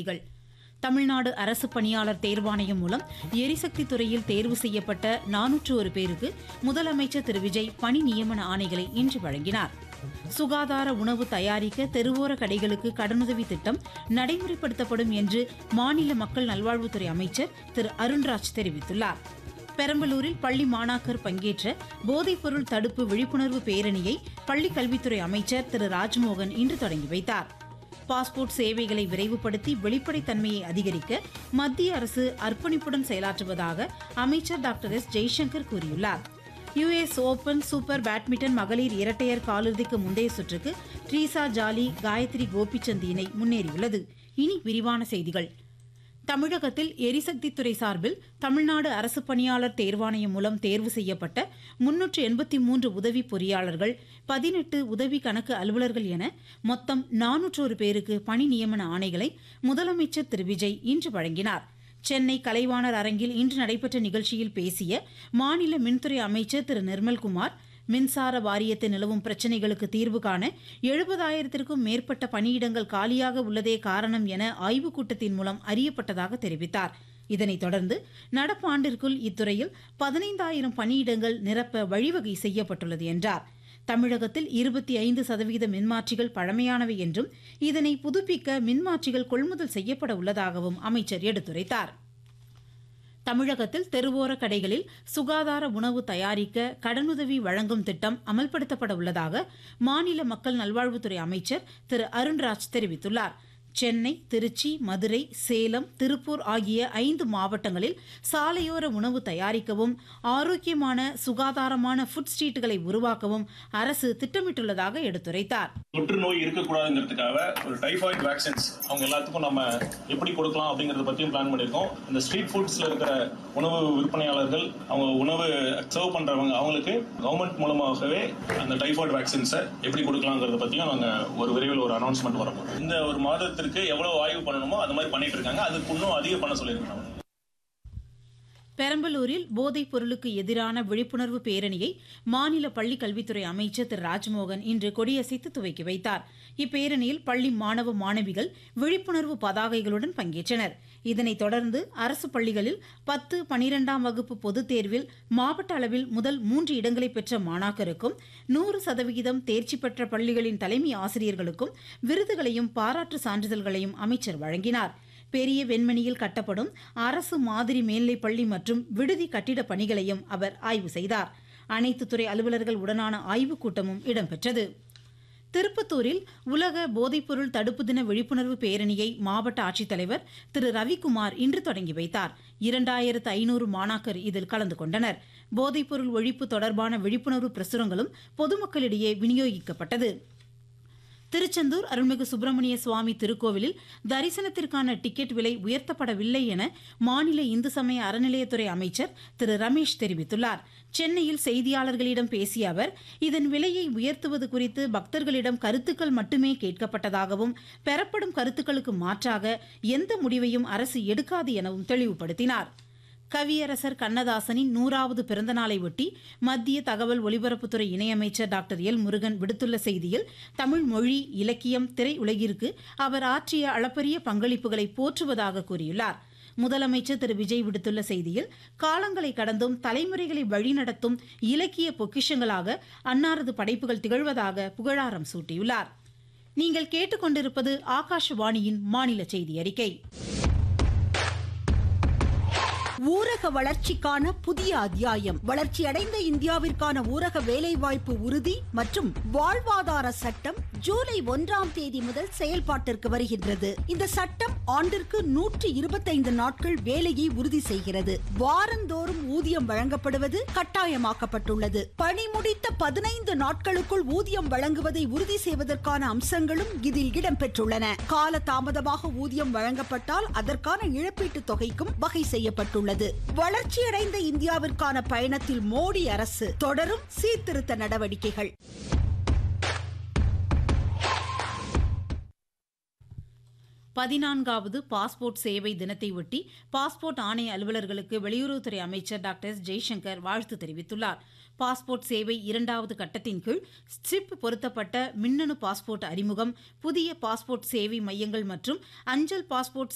செய்திகள் தமிழ்நாடு அரசு பணியாளர் தேர்வாணையம் மூலம் எரிசக்தி துறையில் தேர்வு செய்யப்பட்ட நானூற்று ஒரு பேருக்கு முதலமைச்சர் திரு விஜய் பணி நியமன ஆணைகளை இன்று வழங்கினார் சுகாதார உணவு தயாரிக்க தெருவோர கடைகளுக்கு கடனுதவி திட்டம் நடைமுறைப்படுத்தப்படும் என்று மாநில மக்கள் நல்வாழ்வுத்துறை அமைச்சர் திரு அருண்ராஜ் தெரிவித்துள்ளார் பெரம்பலூரில் பள்ளி மாணாக்கர் பங்கேற்ற போதைப்பொருள் தடுப்பு விழிப்புணர்வு பேரணியை பள்ளிக் கல்வித்துறை அமைச்சர் திரு ராஜ்மோகன் இன்று தொடங்கி வைத்தார் பாஸ்போர்ட் சேவைகளை விரைவுபடுத்தி வெளிப்படைத்தன்மையை அதிகரிக்க மத்திய அரசு அர்ப்பணிப்புடன் செயலாற்றுவதாக அமைச்சர் டாக்டர் எஸ் ஜெய்சங்கர் கூறியுள்ளார் யுஎஸ் ஓபன் சூப்பர் பேட்மிண்டன் மகளிர் இரட்டையர் காலிறுதிக்கு முந்தைய சுற்றுக்கு ட்ரீசா ஜாலி காயத்ரி கோபிச்சந்த் இணை முன்னேறியுள்ளது இனி விரிவான செய்திகள் தமிழகத்தில் எரிசக்தி துறை சார்பில் தமிழ்நாடு அரசு பணியாளர் தேர்வாணையம் மூலம் தேர்வு செய்யப்பட்ட முன்னூற்று எண்பத்தி மூன்று உதவி பொறியாளர்கள் பதினெட்டு உதவி கணக்கு அலுவலர்கள் என மொத்தம் நானூற்றோரு பேருக்கு பணி நியமன ஆணைகளை முதலமைச்சர் திரு விஜய் இன்று வழங்கினார் சென்னை கலைவாணர் அரங்கில் இன்று நடைபெற்ற நிகழ்ச்சியில் பேசிய மாநில மின்துறை அமைச்சர் திரு நிர்மல்குமார் மின்சார வாரியத்தில் நிலவும் பிரச்சினைகளுக்கு தீர்வு காண எழுபதாயிரத்திற்கும் மேற்பட்ட பணியிடங்கள் காலியாக உள்ளதே காரணம் என ஆய்வுக் கூட்டத்தின் மூலம் அறியப்பட்டதாக தெரிவித்தார் இதனைத் தொடர்ந்து நடப்பாண்டிற்குள் இத்துறையில் பதினைந்தாயிரம் பணியிடங்கள் நிரப்ப வழிவகை செய்யப்பட்டுள்ளது என்றார் தமிழகத்தில் இருபத்தி ஐந்து சதவீத மின்மாற்றிகள் பழமையானவை என்றும் இதனை புதுப்பிக்க மின்மாற்றிகள் கொள்முதல் செய்யப்பட உள்ளதாகவும் அமைச்சர் எடுத்துரைத்தார் தமிழகத்தில் தெருவோர கடைகளில் சுகாதார உணவு தயாரிக்க கடனுதவி வழங்கும் திட்டம் அமல்படுத்தப்பட உள்ளதாக மாநில மக்கள் நல்வாழ்வுத்துறை அமைச்சர் திரு அருண்ராஜ் தெரிவித்துள்ளார் சென்னை திருச்சி மதுரை சேலம் திருப்பூர் ஆகிய ஐந்து மாவட்டங்களில் சாலையோர உணவு தயாரிக்கவும் ஆரோக்கியமான சுகாதாரமான ஃபுட் ஸ்ட்ரீட்டுகளை உருவாக்கவும் அரசு திட்டமிட்டுள்ளதாக எடுத்துரைத்தார் தொற்று நோய் இருக்கக்கூடாதுங்கிறதுக்காக ஒரு டைஃபாய்டு வேக்சின்ஸ் அவங்க எல்லாத்துக்கும் நம்ம எப்படி கொடுக்கலாம் அப்படிங்கறத பத்தியும் பிளான் பண்ணியிருக்கோம் இந்த ஸ்ட்ரீட் ஃபுட்ஸ்ல இருக்கிற உணவு விற்பனையாளர்கள் அவங்க உணவு சர்வ் பண்றவங்க அவங்களுக்கு கவர்மெண்ட் மூலமாகவே அந்த டைஃபாய்டு வேக்சின்ஸை எப்படி கொடுக்கலாங்கிறத பத்தியும் நாங்க ஒரு விரைவில் ஒரு அனௌன்ஸ்மெண்ட் வரப்போம் இந்த ஒரு மாதத்திற்கு எவ்வளவு ஆய்வு பண்ணணுமோ அந்த மாதிரி பண்ணிட்டு இருக்காங்க அதுக்கு இன்னும் அதிக பண்ண சொல்லியிருக்காங்க பெரம்பலூரில் போதைப் பொருளுக்கு எதிரான விழிப்புணர்வு பேரணியை மாநில பள்ளிக் கல்வித்துறை அமைச்சர் திரு ராஜ்மோகன் இன்று கொடியசைத்து துவக்கி வைத்தார் இப்பேரணியில் பள்ளி மாணவ மாணவிகள் விழிப்புணர்வு பதாகைகளுடன் பங்கேற்றனர் இதனைத் தொடர்ந்து அரசு பள்ளிகளில் பத்து பனிரெண்டாம் வகுப்பு பொதுத் தேர்வில் மாவட்ட அளவில் முதல் மூன்று இடங்களை பெற்ற மாணாக்கருக்கும் நூறு சதவிகிதம் தேர்ச்சி பெற்ற பள்ளிகளின் தலைமை ஆசிரியர்களுக்கும் விருதுகளையும் பாராட்டு சான்றிதழ்களையும் அமைச்சர் வழங்கினார் பெரிய வெண்மணியில் கட்டப்படும் அரசு மாதிரி மேல்நிலைப் பள்ளி மற்றும் விடுதி கட்டிடப் பணிகளையும் அவர் ஆய்வு செய்தார் அனைத்து துறை அலுவலர்கள் உடனான ஆய்வுக் கூட்டமும் இடம்பெற்றது திருப்பத்தூரில் உலக போதைப்பொருள் தடுப்பு தின விழிப்புணர்வு பேரணியை மாவட்ட ஆட்சித்தலைவர் திரு ரவிக்குமார் இன்று தொடங்கி வைத்தார் இரண்டாயிரத்து ஐநூறு மாணாக்கர் இதில் கலந்து கொண்டனர் போதைப்பொருள் ஒழிப்பு தொடர்பான விழிப்புணர்வு பிரசுரங்களும் பொதுமக்களிடையே விநியோகிக்கப்பட்டது திருச்செந்தூர் அருள்மிகு சுப்பிரமணிய சுவாமி திருக்கோவிலில் தரிசனத்திற்கான டிக்கெட் விலை உயர்த்தப்படவில்லை என மாநில இந்து சமய அறநிலையத்துறை அமைச்சர் திரு ரமேஷ் தெரிவித்துள்ளார் சென்னையில் செய்தியாளர்களிடம் பேசிய அவர் இதன் விலையை உயர்த்துவது குறித்து பக்தர்களிடம் கருத்துக்கள் மட்டுமே கேட்கப்பட்டதாகவும் பெறப்படும் கருத்துக்களுக்கு மாற்றாக எந்த முடிவையும் அரசு எடுக்காது எனவும் தெளிவுபடுத்தினார் கவியரசர் கண்ணதாசனின் நூறாவது பிறந்த நாளை ஒட்டி மத்திய தகவல் ஒலிபரப்புத்துறை இணையமைச்சர் டாக்டர் எல் முருகன் விடுத்துள்ள செய்தியில் தமிழ் மொழி இலக்கியம் திரையுலகிற்கு அவர் ஆற்றிய அளப்பரிய பங்களிப்புகளை போற்றுவதாக கூறியுள்ளார் முதலமைச்சர் திரு விஜய் விடுத்துள்ள செய்தியில் காலங்களை கடந்தும் தலைமுறைகளை வழிநடத்தும் இலக்கிய பொக்கிஷங்களாக அன்னாரது படைப்புகள் திகழ்வதாக புகழாரம் சூட்டியுள்ளார் நீங்கள் கேட்டுக்கொண்டிருப்பது ஆகாஷவாணியின் மாநில செய்தி அறிக்கை ஊரக வளர்ச்சிக்கான புதிய அத்தியாயம் வளர்ச்சியடைந்த இந்தியாவிற்கான ஊரக வேலைவாய்ப்பு உறுதி மற்றும் வாழ்வாதார சட்டம் ஜூலை ஒன்றாம் தேதி முதல் செயல்பாட்டிற்கு வருகின்றது இந்த சட்டம் ஆண்டிற்கு நூற்றி இருபத்தைந்து நாட்கள் வேலையை உறுதி செய்கிறது வாரந்தோறும் ஊதியம் வழங்கப்படுவது கட்டாயமாக்கப்பட்டுள்ளது பணி முடித்த பதினைந்து நாட்களுக்குள் ஊதியம் வழங்குவதை உறுதி செய்வதற்கான அம்சங்களும் இதில் இடம்பெற்றுள்ளன கால தாமதமாக ஊதியம் வழங்கப்பட்டால் அதற்கான இழப்பீட்டுத் தொகைக்கும் வகை செய்யப்பட்டுள்ளது உள்ளது வளர்ச்சியடைந்த இந்தியாவிற்கான பயணத்தில் மோடி அரசு தொடரும் சீர்திருத்த நடவடிக்கைகள் பதினான்காவது பாஸ்போர்ட் சேவை தினத்தை ஒட்டி பாஸ்போர்ட் ஆணைய அலுவலர்களுக்கு வெளியுறவுத்துறை அமைச்சர் டாக்டர் எஸ் ஜெய்சங்கர் வாழ்த்து தெரிவித்துள்ளார் பாஸ்போர்ட் சேவை இரண்டாவது கட்டத்தின் கீழ் ஸ்ட்ரிப் பொருத்தப்பட்ட மின்னணு பாஸ்போர்ட் அறிமுகம் புதிய பாஸ்போர்ட் சேவை மையங்கள் மற்றும் அஞ்சல் பாஸ்போர்ட்